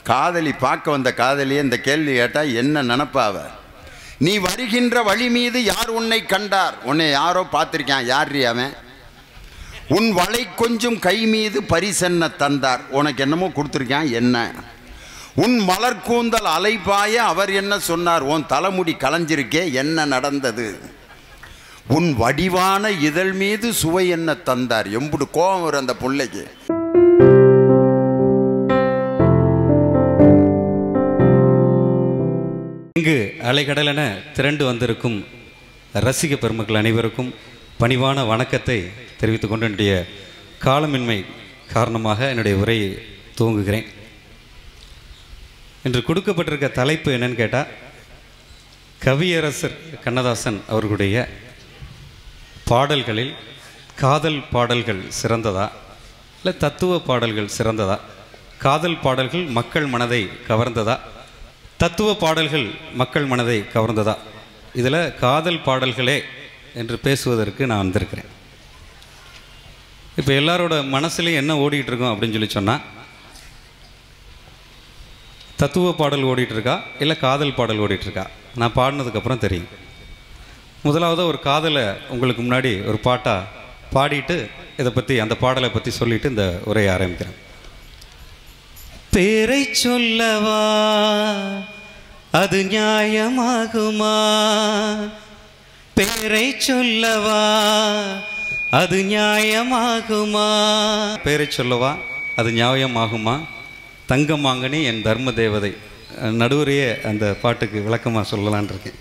காதலி பார்க்க வந்த காதலியே இந்த கேள்வி கேட்டால் என்ன நினப்பாவ நீ வருகின்ற வழி மீது யார் உன்னை கண்டார் உன்னை யாரோ பார்த்துருக்கான் யார் அவன் உன் வளை கொஞ்சம் கை மீது பரிசென்ன தந்தார் உனக்கு என்னமோ கொடுத்துருக்கான் என்ன உன் மலர் கூந்தல் அலைபாய அவர் என்ன சொன்னார் உன் தலைமுடி கலைஞ்சிருக்கே என்ன நடந்தது உன் வடிவான இதழ் மீது சுவை என்ன தந்தார் எம்புடு கோபம் வரும் அந்த பிள்ளைக்கு இங்கு அலைகடலென திரண்டு வந்திருக்கும் ரசிக பெருமக்கள் அனைவருக்கும் பணிவான வணக்கத்தை தெரிவித்துக் கொண்டு என்னுடைய காலமின்மை காரணமாக என்னுடைய உரையை துவங்குகிறேன் இன்று கொடுக்கப்பட்டிருக்க தலைப்பு என்னன்னு கேட்டால் கவியரசர் கண்ணதாசன் அவர்களுடைய பாடல்களில் காதல் பாடல்கள் சிறந்ததா இல்லை தத்துவ பாடல்கள் சிறந்ததா காதல் பாடல்கள் மக்கள் மனதை கவர்ந்ததா தத்துவ பாடல்கள் மக்கள் மனதை கவர்ந்ததா இதில் காதல் பாடல்களே என்று பேசுவதற்கு நான் வந்திருக்கிறேன் இப்போ எல்லாரோட மனசுலையும் என்ன ஓடிட்டு இருக்கோம் அப்படின்னு சொல்லி சொன்னால் தத்துவ பாடல் ஓடிட்டு இருக்கா இல்லை காதல் பாடல் ஓடிட்டு இருக்கா நான் பாடினதுக்கப்புறம் தெரியும் முதலாவது ஒரு காதலை உங்களுக்கு முன்னாடி ஒரு பாட்டாக பாடிட்டு இதை பற்றி அந்த பாடலை பற்றி சொல்லிட்டு இந்த உரையை ஆரம்பிக்கிறேன் பேரை சொல்லவா அது நியாயமாகுமா பேரை சொல்லவா அது நியாயமாகுமா பேரை சொல்லவா அது நியாயமாகுமா தங்கமாங்கனி என் தர்ம தேவதை அஹ் நடுவரையே அந்த பாட்டுக்கு விளக்கமாக சொல்லலான் இருக்கேன்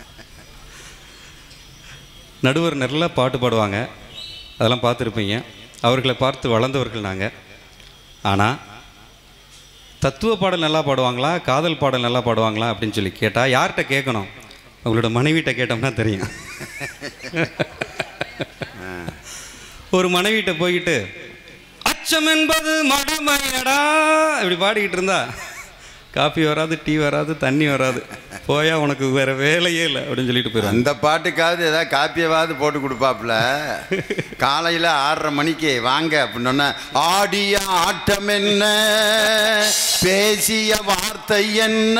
நடுவர் நல்லா பாட்டு பாடுவாங்க அதெல்லாம் பார்த்துருப்பீங்க அவர்களை பார்த்து வளர்ந்தவர்கள் நாங்கள் ஆனால் தத்துவ பாடல் நல்லா பாடுவாங்களா காதல் பாடல் நல்லா பாடுவாங்களா அப்படின்னு சொல்லி கேட்டால் யார்கிட்ட கேட்கணும் அவங்களோட மனைவிட்ட கேட்டோம்னா தெரியும் ஒரு மனைவிட்ட போய்கிட்டு அச்சம் என்பது மடமையடா இப்படி பாடிக்கிட்டு இருந்தா காப்பி வராது டீ வராது தண்ணி வராது போயா உனக்கு வேற வேலையே இல்லை அப்படின்னு சொல்லிட்டு போயிடுவாங்க அந்த பாட்டுக்காவது ஏதாவது காப்பியவாவது போட்டு கொடுப்பாப்புல காலையில் ஆறரை மணிக்கு வாங்க அப்படின்னா ஆடிய ஆட்டம் என்ன பேசிய வார்த்தை என்ன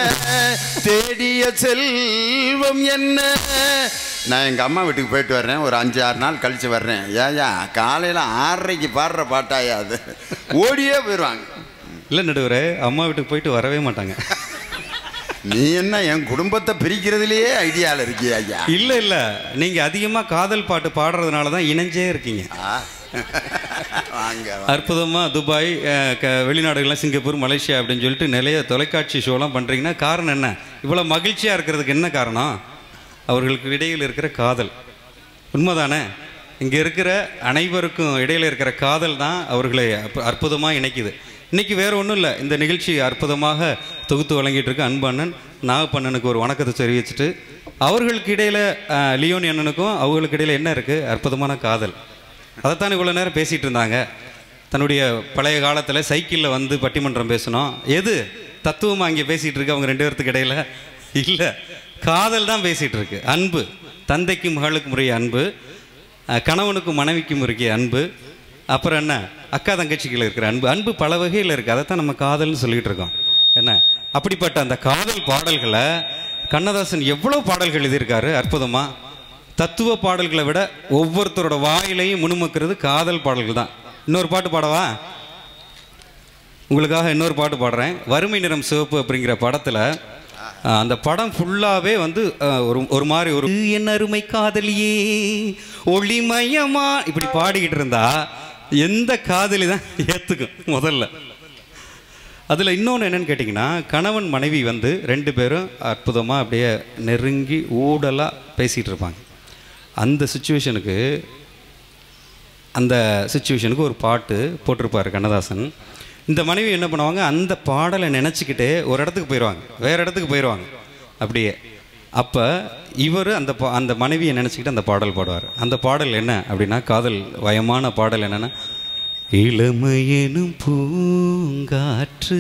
தேடிய செல்வம் என்ன நான் எங்கள் அம்மா வீட்டுக்கு போயிட்டு வர்றேன் ஒரு அஞ்சு ஆறு நாள் கழித்து வர்றேன் ஏயா காலையில் ஆறரைக்கு பாடுற பாட்டாயா அது ஓடியே போயிடுவாங்க இல்லை நடுவரே அம்மா வீட்டுக்கு போயிட்டு வரவே மாட்டாங்க நீ என்ன என் குடும்பத்தை பிரிக்கிறதுலயே ஐடியாவில் இருக்கியா ஐயா இல்லை இல்லை நீங்கள் அதிகமாக காதல் பாட்டு பாடுறதுனால தான் இணைஞ்சே இருக்கீங்க ஆ. வாங்க வாங்க. அற்புதமாக துபாய் அஹ், க வெளிநாடுகள்லாம் சிங்கப்பூர் மலேசியா அப்படின்னு சொல்லிட்டு நிறைய தொலைக்காட்சி ஷோலாம் பண்ணுறீங்கன்னா காரணம் என்ன இவ்வளோ மகிழ்ச்சியாக இருக்கிறதுக்கு என்ன காரணம் அவர்களுக்கு இடையில் இருக்கிற காதல் உண்மைதானே இங்கே இருக்கிற அனைவருக்கும் இடையில் இருக்கிற காதல் தான் அவர்களை அற்புதமாக இணைக்குது இன்னைக்கு வேற ஒன்றும் இல்லை இந்த நிகழ்ச்சி அற்புதமாக தொகுத்து வழங்கிட்டு இருக்க அன்பண்ணன் நாகப்பண்ணனுக்கு ஒரு வணக்கத்தை தெரிவிச்சுட்டு அவர்களுக்கு இடையில் அஹ், லியோனி அண்ணனுக்கும் அவங்களுக்கு இடையில் என்ன இருக்குது அற்புதமான காதல் அதைத்தான் இவ்வளோ நேரம் பேசிகிட்டு இருந்தாங்க தன்னுடைய பழைய காலத்தில் சைக்கிளில் வந்து பட்டிமன்றம் பேசணும் எது தத்துவமாக இங்கே பேசிகிட்டு இருக்கு அவங்க ரெண்டு பேர்த்துக்கு இடையில இல்லை காதல் தான் பேசிகிட்டு இருக்கு அன்பு தந்தைக்கும் மகளுக்கும் உரிய அன்பு அஹ், கணவனுக்கும் மனைவிக்கும் உரிய அன்பு அப்புறம் என்ன அக்கா தங்கச்சிகள் இருக்கிற அன்பு அன்பு பல வகையில் இருக்குது அதைத்தான் நம்ம காதல்னு சொல்லிட்டு இருக்கோம் என்ன அப்படிப்பட்ட அந்த காதல் பாடல்களை கண்ணதாசன் எவ்வளோ பாடல்கள் எழுதியிருக்காரு அற்புதமா தத்துவ பாடல்களை விட ஒவ்வொருத்தரோட வாயிலையும் முணுமுக்கிறது காதல் பாடல்கள் தான் இன்னொரு பாட்டு பாடவா உங்களுக்காக இன்னொரு பாட்டு பாடுறேன் வறுமை நிறம் சிவப்பு அப்படிங்கிற படத்தில் அந்த படம் ஃபுல்லாகவே வந்து அஹ், ஒரு ஒரு மாதிரி ஒரு என் அருமை காதலியே ஒளிமயமா இப்படி பாடிக்கிட்டு இருந்தா எந்த காதலி தான் ஏற்றுக்கும் முதல்ல அதில் இன்னொன்று என்னன்னு கேட்டிங்கன்னா கணவன் மனைவி வந்து ரெண்டு பேரும் அற்புதமாக அப்படியே நெருங்கி ஊடலாக பேசிகிட்டு இருப்பாங்க அந்த சுச்சுவேஷனுக்கு அந்த சுச்சுவேஷனுக்கு ஒரு பாட்டு போட்டிருப்பார் கண்ணதாசன் இந்த மனைவி என்ன பண்ணுவாங்க அந்த பாடலை நினச்சிக்கிட்டே ஒரு இடத்துக்கு போயிடுவாங்க வேறு இடத்துக்கு போயிடுவாங்க அப்படியே அப்போ இவர் அந்த பா அந்த மனைவியை நினச்சிக்கிட்டு அந்த பாடல் பாடுவார் அந்த பாடல் என்ன அப்படின்னா காதல் வயமான பாடல் என்னென்னா இளமையெனும் பூங்காற்று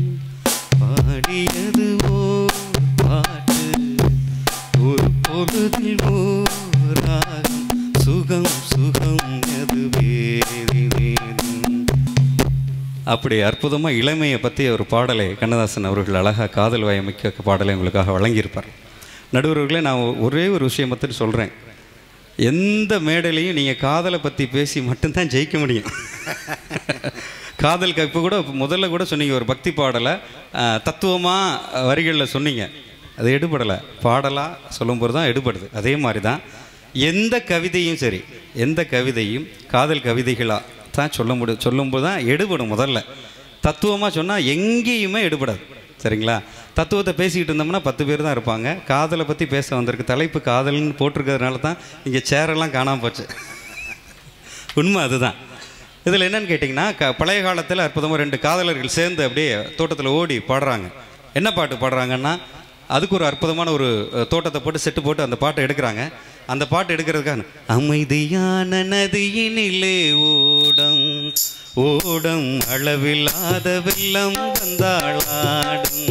பாடியது ஓ பாட்டு ஒரு பொழுதில் ஓர் ராகம் சுகம் சுகம் அது வேறு வேறு அப்படி அற்புதமாக இளமையை பற்றி ஒரு பாடலை கண்ணதாசன் அவர்கள் அழகாக காதல் வயமிக்க பாடலை உங்களுக்காக வழங்கியிருப்பார் நடுவர்களே நான் ஒரே ஒரு விஷயம் மட்டும் சொல்கிறேன் எந்த மேடையிலையும் நீங்கள் காதலை பற்றி பேசி மட்டும்தான் ஜெயிக்க முடியும் காதல் இப்போ கூட முதல்ல கூட சொன்னீங்க ஒரு பக்தி பாடலை தத்துவமாக வரிகளில் சொன்னீங்க அது எடுபடலை பாடலாக சொல்லும்போது தான் எடுபடுது அதே மாதிரி தான் எந்த கவிதையும் சரி எந்த கவிதையும் காதல் கவிதைகளாக தான் சொல்ல முடியும் சொல்லும்போது தான் எடுபடும் முதல்ல தத்துவமாக சொன்னால் எங்கேயுமே எடுபடாது சரிங்களா தத்துவத்தை பேசிக்கிட்டு இருந்தோம்னா பத்து பேர் தான் இருப்பாங்க காதலை பற்றி பேச வந்திருக்கு தலைப்பு காதல்னு போட்டிருக்கிறதுனால தான் இங்கே சேரெல்லாம் காணாமல் போச்சு உண்மை அதுதான் இதில் என்னன்னு கேட்டிங்கன்னா க பழைய காலத்தில் அற்புதமாக ரெண்டு காதலர்கள் சேர்ந்து அப்படியே தோட்டத்தில் ஓடி பாடுறாங்க என்ன பாட்டு பாடுறாங்கன்னா அதுக்கு ஒரு அற்புதமான ஒரு அஹ், தோட்டத்தை போட்டு செட்டு போட்டு அந்த பாட்டை எடுக்கிறாங்க அந்த பாட்டு எடுக்கிறதுக்காக அமைதியான நதியினிலே ஓடம் ஓடம் அளவில்லாத வெள்ளம் வந்தாளாடும்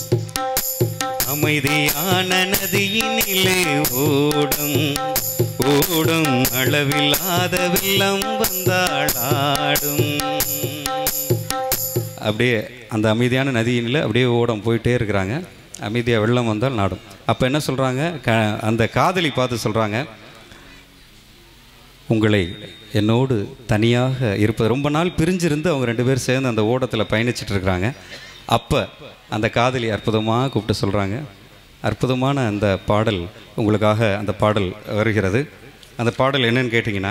அமைதியான நதியினிலே ஓடும் ஓடும் அளவில்லாத வெள்ளம் வந்தாளாடும் அப்படியே அந்த அமைதியான நதியினில் அப்படியே ஓடம் போயிட்டே இருக்கிறாங்க அமைதியாக வெள்ளம் வந்தால் நாடும் அப்போ என்ன சொல்கிறாங்க க அந்த காதலி பார்த்து சொல்கிறாங்க உங்களை என்னோடு தனியாக இருப்பது ரொம்ப நாள் பிரிஞ்சிருந்து அவங்க ரெண்டு பேரும் சேர்ந்து அந்த ஓடத்தில் பயணிச்சிட்டு இருக்கிறாங்க அப்போ அந்த காதலி அற்புதமாக கூப்பிட்டு சொல்கிறாங்க அற்புதமான அந்த பாடல் உங்களுக்காக அந்த பாடல் வருகிறது அந்த பாடல் என்னன்னு கேட்டிங்கன்னா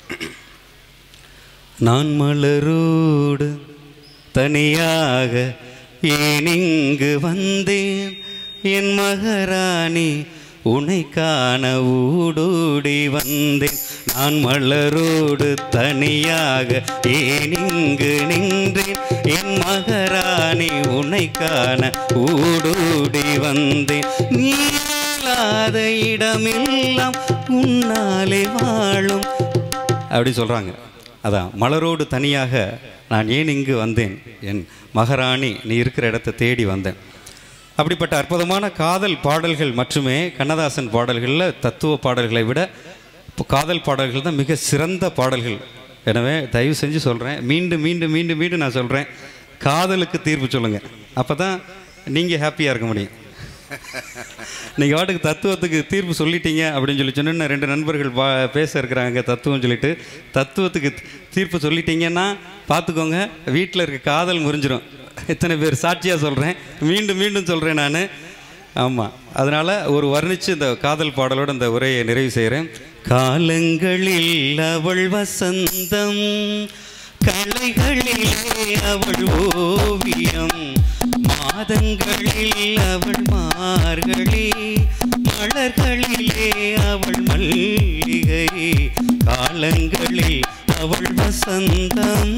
நான் மலரோடு தனியாக ஏன் இங்கு வந்தேன் என் மகாராணி உன்னை காண ஊடோடி வந்தேன் நான் மலரோடு தனியாக ஏன் இங்கு நின்றேன் என் மகாராணி உன்னை காண ஊடோடி வந்தேன் நீ இல்லாத இடமெல்லாம் உன்னாலே வாழும் அப்படி சொல்கிறாங்க அதான் மலரோடு தனியாக நான் ஏன் இங்கு வந்தேன் என் மகாராணி நீ இருக்கிற இடத்தை தேடி வந்தேன் அப்படிப்பட்ட அற்புதமான காதல் பாடல்கள் மட்டுமே கண்ணதாசன் பாடல்களில் தத்துவ பாடல்களை விட இப்போ காதல் பாடல்கள் தான் மிக சிறந்த பாடல்கள் எனவே தயவு செஞ்சு சொல்கிறேன் மீண்டும் மீண்டும் மீண்டும் மீண்டும் நான் சொல்கிறேன் காதலுக்கு தீர்ப்பு சொல்லுங்கள் அப்போ தான் நீங்கள் ஹாப்பியாக இருக்க முடியும் நீங்கள் வாட்டுக்கு தத்துவத்துக்கு தீர்ப்பு சொல்லிட்டீங்க அப்படின்னு சொல்லி சொன்னா ரெண்டு நண்பர்கள் பா பேச இருக்கிறாங்க தத்துவம் சொல்லிட்டு தத்துவத்துக்கு தீர்ப்பு சொல்லிட்டீங்கன்னா பார்த்துக்கோங்க வீட்டில் இருக்க காதல் முறிஞ்சிரும் இத்தனை பேர் சாட்சியாக சொல்கிறேன் மீண்டும் மீண்டும் சொல்கிறேன் நான் ஆமாம் அதனால் ஒரு வர்ணித்து இந்த காதல் பாடலோட இந்த உரையை நிறைவு செய்கிறேன் காலங்களில் அவள் வசந்தம் கலைகளிலே அவள் ஓவியம் மாதங்களில் அவள் மார்கழி மலர்களிலே அவள் மல்லிகை காலங்களில் அவள் வசந்தம்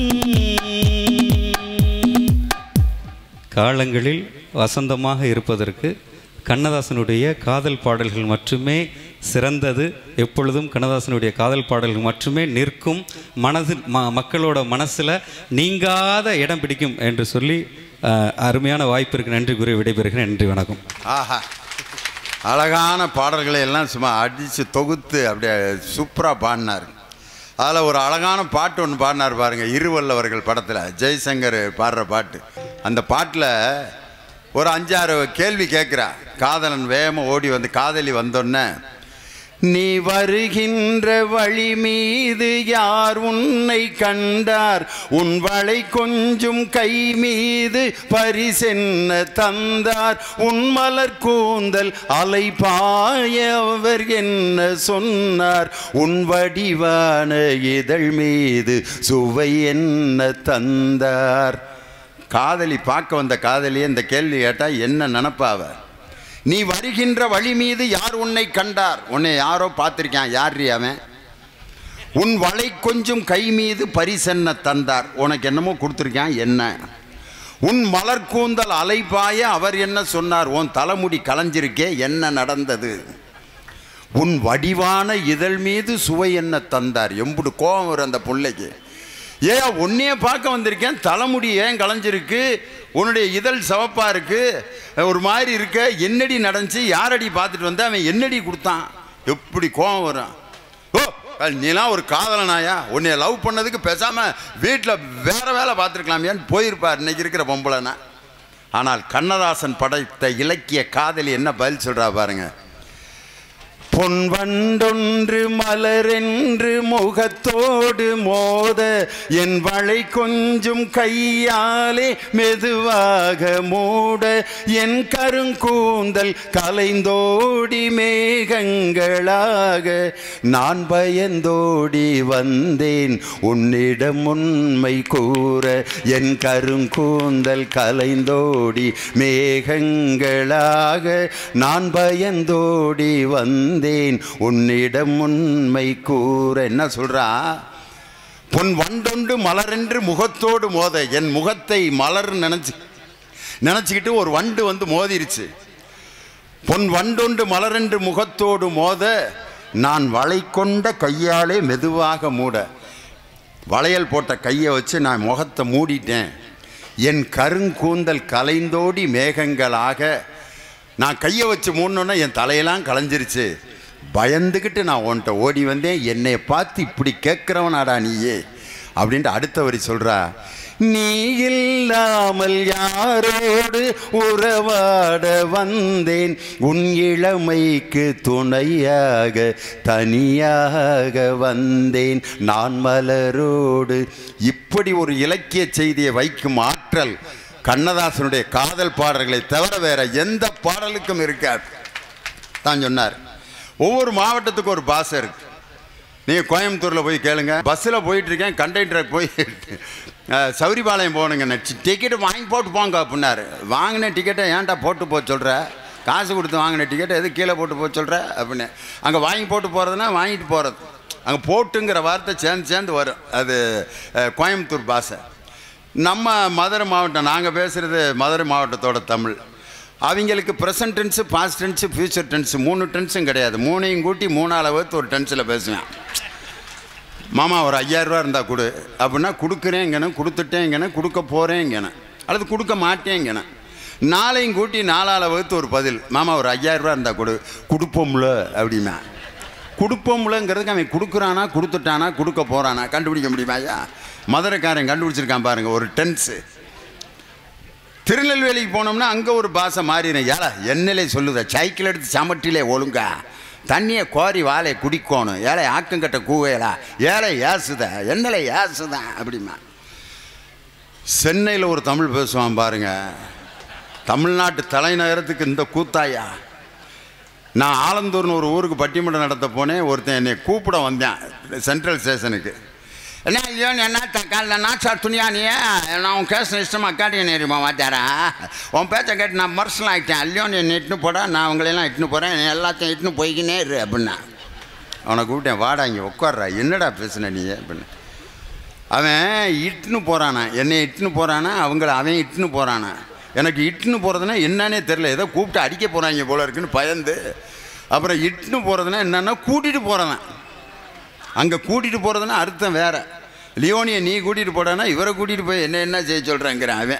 காலங்களில் வசந்தமாக இருப்பதற்கு கண்ணதாசனுடைய காதல் பாடல்கள் மட்டுமே சிறந்தது எப்பொழுதும் கண்ணதாசனுடைய காதல் பாடல்கள் மட்டுமே நிற்கும் மனது ம மக்களோட மனசில் நீங்காத இடம் பிடிக்கும் என்று சொல்லி அஹ், அருமையான வாய்ப்பிற்கு நன்றி கூறி விடைபெறுகிறேன் நன்றி வணக்கம் ஆஹா அழகான பாடல்களை எல்லாம் சும்மா அடித்து தொகுத்து அப்படியே சூப்பராக பாடினார் அதில் ஒரு அழகான பாட்டு ஒன்று பாடினார் பாருங்க இருவல்லவர்கள் படத்தில் ஜெய்சங்கர் பாடுற பாட்டு அந்த பாட்டில் ஒரு அஞ்சாறு கேள்வி கேட்குறா காதலன் வேகமாக ஓடி வந்து காதலி வந்தோன்னே நீ வருகின்ற வழி மீது யார் உன்னை கண்டார் உன் வளை கொஞ்சம் கை மீது பரிசென்ன தந்தார் உன் மலர் கூந்தல் அலை பாய அவர் என்ன சொன்னார் உன் வடிவான இதழ் மீது சுவை என்ன தந்தார் காதலி பார்க்க வந்த காதலியை இந்த கேள்வி கேட்டால் என்ன நினப்பாவ நீ வருகின்ற வழி மீது யார் உன்னை கண்டார் உன்னை யாரோ பார்த்துருக்கான் யார் அவன் உன் வளை கொஞ்சம் கை மீது பரிசென்ன தந்தார் உனக்கு என்னமோ கொடுத்துருக்கான் என்ன உன் மலர் கூந்தல் அலைபாய அவர் என்ன சொன்னார் உன் தலைமுடி கலைஞ்சிருக்கே என்ன நடந்தது உன் வடிவான இதழ் மீது சுவை என்ன தந்தார் எம்புடு கோபம் வரும் அந்த பிள்ளைக்கு ஏன் உன்னையே பார்க்க வந்திருக்கேன் தலைமுடி ஏன் கலைஞ்சிருக்கு உன்னுடைய இதழ் சிவப்பா இருக்கு ஒரு மாதிரி இருக்க என்னடி நடந்துச்சு யாரடி பார்த்துட்டு வந்த அவன் என்னடி கொடுத்தான் எப்படி கோபம் வரும் ஓ நீலாம் ஒரு காதலனாயா உன்னைய லவ் பண்ணதுக்கு பேசாம வீட்டில் வேற வேலை பார்த்துருக்கலாமியான்னு போயிருப்பார் இன்னைக்கு இருக்கிற பொம்பளைனா ஆனால் கண்ணதாசன் படைத்த இலக்கிய காதலி என்ன பதில் சொல்றா பாருங்க பொன்வண்டொன்று மலரென்று முகத்தோடு மோத என் வளை கொஞ்சம் கையாலே மெதுவாக மூட என் கருங்கூந்தல் கலைந்தோடி மேகங்களாக நான் பயந்தோடி வந்தேன் உன்னிடம் உண்மை கூற என் கருங்கூந்தல் கலைந்தோடி மேகங்களாக நான் பயந்தோடி வந்தேன் உன்னிடம் உண்மை கூற என்ன சொல்றா பொன் வண்டொண்டு மலரென்று முகத்தோடு மோத என் முகத்தை மலர் நினைச்சு நினச்சிக்கிட்டு ஒரு வண்டு வந்து மோதிருச்சு பொன் வண்டொண்டு மலரென்று முகத்தோடு மோத நான் வளை கொண்ட கையாலே மெதுவாக மூட வளையல் போட்ட கையை வச்சு நான் முகத்தை மூடிட்டேன் என் கருங்கூந்தல் கலைந்தோடி மேகங்களாக நான் கையை வச்சு மூடணுன்னா என் தலையெல்லாம் கலைஞ்சிருச்சு பயந்துக்கிட்டு நான் உன்கிட்ட ஓடி வந்தேன் என்னை பார்த்து இப்படி கேட்குறவனாடா நீயே அப்படின்ட்டு அடுத்த வரி சொல்கிறா நீ இல்லாமல் யாரோடு உறவாட வந்தேன் உன் இளமைக்கு துணையாக தனியாக வந்தேன் நான் மலரோடு இப்படி ஒரு இலக்கிய செய்தியை வைக்கும் ஆற்றல் கண்ணதாசனுடைய காதல் பாடல்களை தவிர வேற எந்த பாடலுக்கும் இருக்காது தான் சொன்னார் ஒவ்வொரு மாவட்டத்துக்கும் ஒரு பாசை இருக்கு நீங்கள் கோயம்புத்தூரில் போய் கேளுங்க பஸ்ஸில் போயிட்டு இருக்கேன் கண்டக்டரை போய் அஹ், சௌரிபாளையம் போகணுங்க டிக்கெட்டு வாங்கி போட்டு போங்க அப்படின்னாரு வாங்கின டிக்கெட்டை ஏன்டா போட்டு போக சொல்கிற காசு கொடுத்து வாங்கின டிக்கெட்டை எது கீழே போட்டு போக சொல்கிற அப்படின்னு அங்கே வாங்கி போட்டு போகிறதுனா வாங்கிட்டு போகிறது அங்கே போட்டுங்கிற வார்த்தை சேர்ந்து சேர்ந்து வரும் அது அஹ், கோயம்புத்தூர் பாஷை நம்ம மதுரை மாவட்டம் நாங்கள் பேசுகிறது மதுரை மாவட்டத்தோட தமிழ் அவங்களுக்கு present tense past tense future tense மூணு டென்ஸும் கிடையாது மூணையும் கூட்டி மூணால் வகுத்து ஒரு டென்ஸில் பேசுவேன் மாமா ஒரு ஐயாயிரரூவா இருந்தால் கொடு அப்படின்னா கொடுக்குறேங்கன்னு கொடுத்துட்டேங்கன்னு கொடுக்க போகிறேங்கன்னு அல்லது கொடுக்க மாட்டேங்கன்னு நாளையும் கூட்டி நாலால் வகுத்து ஒரு பதில் மாமா ஒரு ஐயாயிரரூவா இருந்தால் கொடு கொடுப்போம்ல அப்படின்னா கொடுப்போம்லங்கிறதுக்கு அவன் கொடுக்குறானா கொடுத்துட்டானா கொடுக்க போகிறானா கண்டுபிடிக்க முடியுமா ஐயா மதுரைக்காரன் கண்டுபிடிச்சிருக்கான் பாருங்க ஒரு டென்ஸு திருநெல்வேலிக்கு போனோம்னா அங்கே ஒரு பாஷை மாறிடும் ஏழை என்னலே சொல்லுத சைக்கிள் எடுத்து சமட்டிலே ஒழுங்கா தண்ணியை கோரி வாழை குடிக்கணும் ஏழை ஆக்கங்கட்ட கூவையலா ஏழை ஏசுத என்னலை ஏசுத அப்படிமா சென்னையில் ஒரு தமிழ் பேசுவான் பாருங்க தமிழ்நாட்டு தலைநகரத்துக்கு இந்த கூத்தாயா நான் ஆலந்தூர்னு ஒரு ஊருக்கு பட்டிமன்றம் நடத்த போனேன் ஒருத்தன் என்னை கூப்பிட வந்தேன் சென்ட்ரல் ஸ்டேஷனுக்கு என்ன ஐயோ என்ன காலைல நாச்சா துணியா நீ நான் உன் கேஸ் இஷ்டமாக அக்காடி நேரிமா வாத்தாரா உன் பேச்சை கேட்டு நான் மர்சல் ஆகிட்டேன் அல்லையோ நீ இட்டுன்னு போடா நான் உங்களையெல்லாம் இட்டுன்னு போகிறேன் நீ எல்லாத்தையும் இட்டுன்னு போய்க்கினே இரு அப்படின்னா அவனை கூப்பிட்டேன் வாடா இங்கே உட்கார்றா என்னடா பேசுன நீ அப்படின்னு அவன் இட்டுன்னு போகிறானா என்னை இட்டுன்னு போகிறானா அவங்கள அவன் இட்டுன்னு போகிறானா எனக்கு இட்டுன்னு போகிறதுனா என்னன்னே தெரில ஏதோ கூப்பிட்டு அடிக்க போகிறாங்க போல இருக்குன்னு பயந்து அப்புறம் இட்டுன்னு போகிறதுனா என்னன்னா கூட்டிகிட்டு போகிறவன் அங்கே கூட்டிகிட்டு போகிறதுனா அர்த்தம் வேற லியோனியை நீ கூட்டிகிட்டு போடானா இவரை கூட்டிகிட்டு போய் என்ன என்ன செய்ய சொல்கிறேங்கிறான் அவன்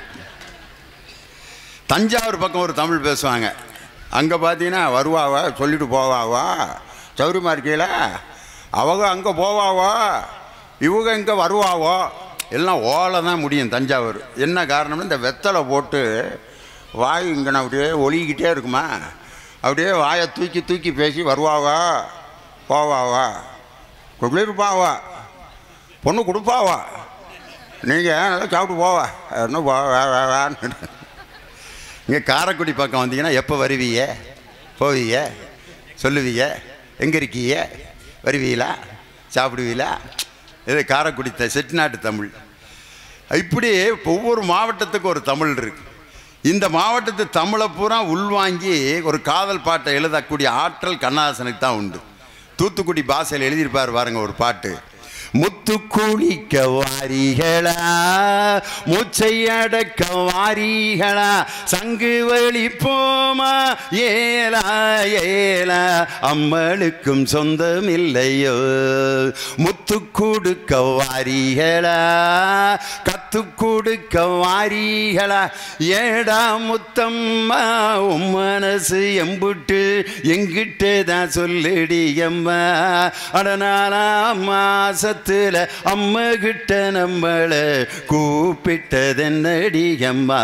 தஞ்சாவூர் பக்கம் ஒரு தமிழ் பேசுவாங்க அங்கே பார்த்தீங்கன்னா வருவாவா சொல்லிட்டு போவாவா சௌரியமா இருக்கீங்களா அவங்க அங்கே போவாவோ இவங்க இங்கே வருவாவோ எல்லாம் ஓலை தான் முடியும் தஞ்சாவூர் என்ன காரணம்னா இந்த வெத்தலை போட்டு வாய் இங்கே அப்படியே ஒலிக்கிட்டே இருக்குமா அப்படியே வாயை தூக்கி தூக்கி பேசி வருவாவா போவாவா குளிர்பாவா பொண்ணு கொடுப்பாவா நீங்கள் நல்லா சாப்பிட்டு போவா என்ன போ வே- வே- வேன்னு இங்கே காரைக்குடி பக்கம் வந்தீங்கன்னா எப்போ வருவீங்க போவீங்க சொல்லுவீங்க எங்கே இருக்கீங்க வருவீங்களா சாப்பிடுவீங்களா இது காரைக்குடி த செட்டிநாட்டு தமிழ் இப்படி ஒவ்வொரு மாவட்டத்துக்கும் ஒரு தமிழ் இருக்கு இந்த மாவட்டத்து தமிழை பூரா உள்வாங்கி ஒரு காதல் பாட்டை எழுதக்கூடிய ஆற்றல் கண்ணதாசனுக்கு தான் உண்டு தூத்துக்குடி பாஷையில் எழுதியிருப்பார் பாருங்க ஒரு பாட்டு முத்து குளிக்க வாரிகளா மூச்சை அடக்க வாரிகளா சங்கு வழி போமா ஏலா ஏலா அம்மளுக்கும் சொந்தம் இல்லையோ முத்து கொடுக்க வாரிகளா கத்த கத்து கொடுக்க வாரிகளா ஏடா முத்தம்மா உன் மனசு எம்புட்டு எங்கிட்ட தான் சொல்லுடி அம்மா அடனாலா மாசத்துல அம்மா கிட்ட நம்மள கூப்பிட்டதென்னடி அம்மா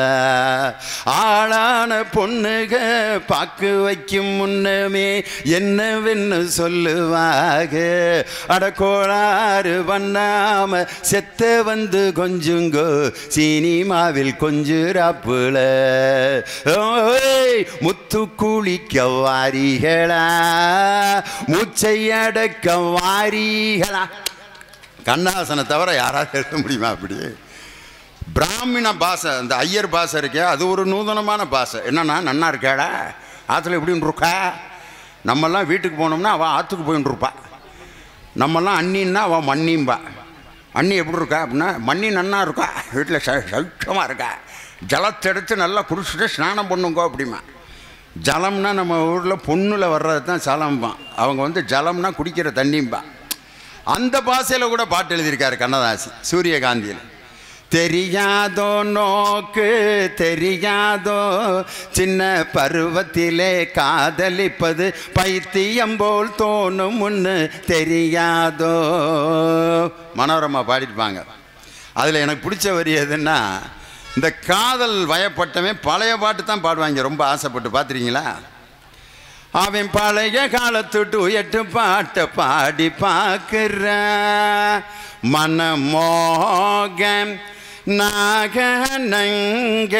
ஆளான பொண்ணுக பாக்கு வைக்கும் முன்னமே என்னவென்னு சொல்லுவாக அட கோளாறு பண்ணாம செத்த வந்து கொஞ்சுங்கோ சினிமாவில் கொஞ்சுறாப்புல ஓய் முத்து குளிக்க வாரிகளா மூச்சை அடக்க வாரிகளா கண்ணாசனை தவிர யாராவது எழுத முடியுமா அப்படி பிராமண பாஷை அந்த ஐயர் பாஷை இருக்கே அது ஒரு நூதனமான பாஷை என்னன்னா நன்னா இருக்காடா ஆற்றுல எப்படின்னு இருக்கா நம்மெல்லாம் வீட்டுக்கு போனோம்னா அவள் ஆற்றுக்கு போயின்னு இருப்பா நம்மெல்லாம் அண்ணின்னா அவள் மண்ணிம்பா அண்ணி எப்படி இருக்கா அப்படின்னா மண்ணி நன்னா இருக்கா வீட்டில் ச சௌக்கியமாக இருக்கா ஜலத்தை எடுத்து நல்லா குடிச்சிட்டு ஸ்நானம் பண்ணுங்கோ அப்படிமா ஜலம்னா நம்ம ஊரில் பொண்ணில் வர்றது தான் ஜலம்பான் அவங்க வந்து ஜலம்னா குடிக்கிற தண்ணிம்பா அந்த பாஷையில் கூட பாட்டு எழுதியிருக்காரு கண்ணதாசி சூரியகாந்தியில் தெரியாதோ நோக்கு தெரியாதோ சின்ன பருவத்திலே காதலிப்பது பைத்தியம் போல் தோணும் முன்னு தெரியாதோ மனோரமா பாடிருப்பாங்க அதில் எனக்கு பிடிச்ச வரி எதுன்னா இந்த காதல் வயப்பட்டவன் பழைய பாட்டு தான் பாடுவாங்க ரொம்ப ஆசைப்பட்டு பார்த்துருக்கீங்களா அவன் பழைய காலத்துட்டு எட்டு பாட்டை பாடி பார்க்குற மனமோகம் நாகனங்க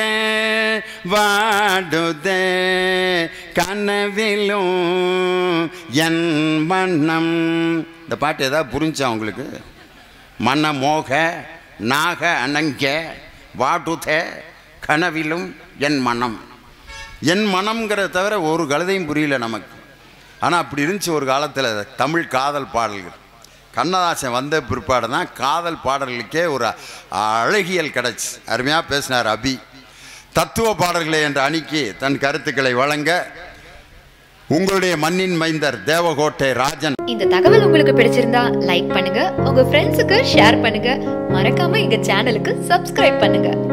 வாடுதே கனவிலும் என் மன்னம் இந்த பாட்டு ஏதாவது புரிஞ்சா உங்களுக்கு மனமோக நாக அனங்க வாடுதே கனவிலும் என் மனம் என் மனம்ங்கிறத தவிர ஒரு கழுதையும் புரியல நமக்கு ஆனால் அப்படி இருந்துச்சு ஒரு காலத்தில் தமிழ் காதல் பாடல்கள் கண்ணதாசன் வந்த பிற்பாடு தான் காதல் பாடல்களுக்கே ஒரு அழகியல் கிடச்சி அருமையாக பேசினார் அபி தத்துவ பாடல்களை என்ற அணிக்கு தன் கருத்துக்களை வழங்க உங்களுடைய மண்ணின் மைந்தர் தேவகோட்டை ராஜன் இந்த தகவல் உங்களுக்கு பிடிச்சிருந்தா லைக் பண்ணுங்க உங்க ஃப்ரெண்ட்ஸுக்கு ஷேர் பண்ணுங்க மறக்காம எங்க சேனலுக்கு சப்ஸ்கிரைப் பண்ணுங்க